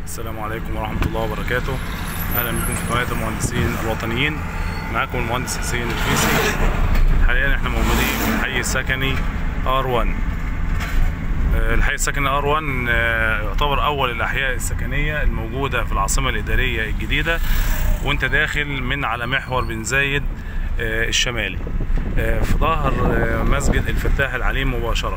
السلام عليكم ورحمة الله وبركاته أهلا بكم في قناة المهندسين الوطنيين معاكم المهندس حسين الفيسي حاليا احنا موجودين في الحي السكني R1 آه، الحي السكني R1 آه، يعتبر أول الأحياء السكنية الموجودة في العاصمة الإدارية الجديدة وانت داخل من على محور بن زايد آه، الشمالي آه، في ظهر آه، مسجد الفتاح العليم مباشرة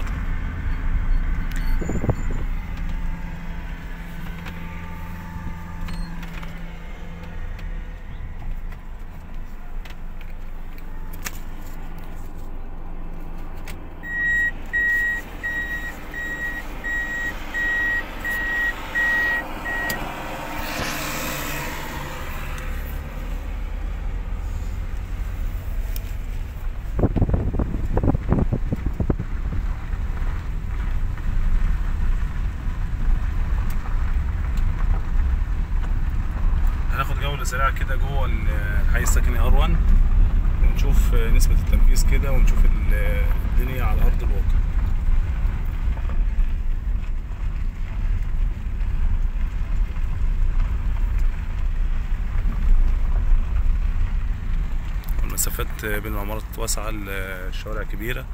هناخد جولة سريعة كده جوه الحي السكني R1 ونشوف نسبة التنفيذ كده ونشوف ال- الدنيا على أرض الواقع المسافات بين العمارات واسعة الشوارع كبيرة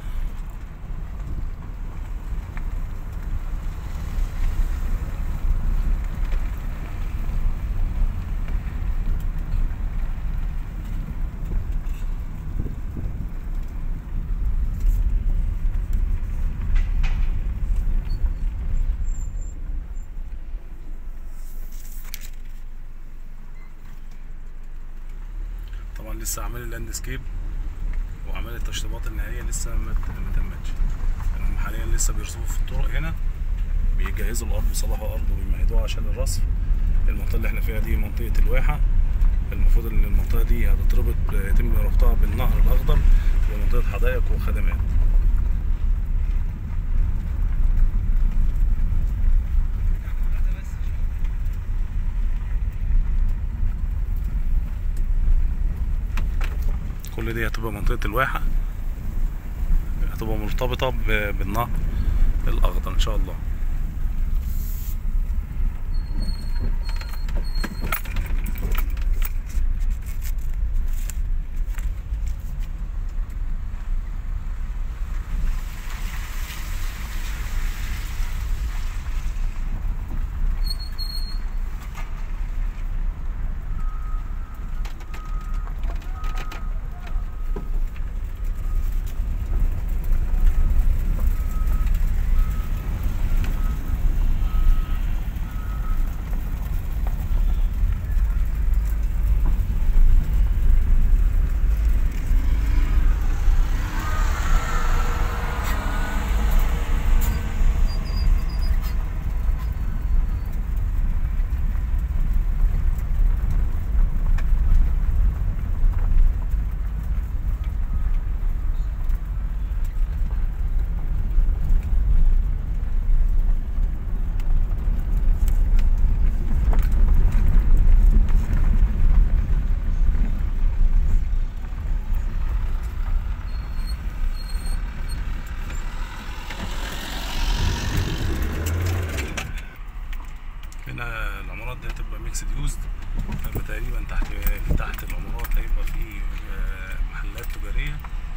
طبعا لسه عامل اللاندسكيب وعمل التشطيبات النهائية لسه ما ما تمتش يعني هم حاليا لسه بيرصفوا في الطرق هنا بيجهزوا الأرض بيصلحوا الأرض وبيمهدوها عشان الرصف المنطقة اللي احنا فيها دي منطقة الواحة المفروض ان المنطقة دي هتتربط يتم ربطها بالنهر الأخضر ومنطقة حدائق وخدمات كل دي هتبقى منطقة الواحة هتبقى مرتبطة ب- بالنهر الأخضر إن شاء الله هنا العمارات دي هتبقى ميكسد يوزد هيبقى تقريبا تحت تحت العمارات هيبقى في آه، محلات تجارية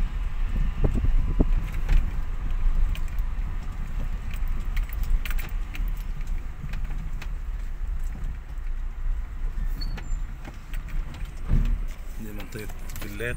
دي منطقة فيلات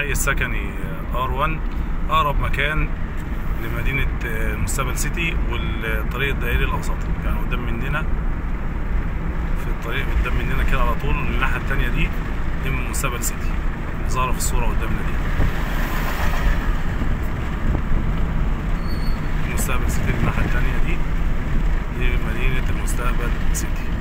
الحي السكني ار 1 اقرب مكان لمدينة المستقبل سيتي والطريق الدائري الاوسطي يعني قدام مننا في الطريق قدام مننا كده على طول الناحية التانية دي دي من مستقبل سيتي ظاهرة في الصورة قدامنا دي مستقبل سيتي الناحية التانية دي دي مدينة المستقبل سيتي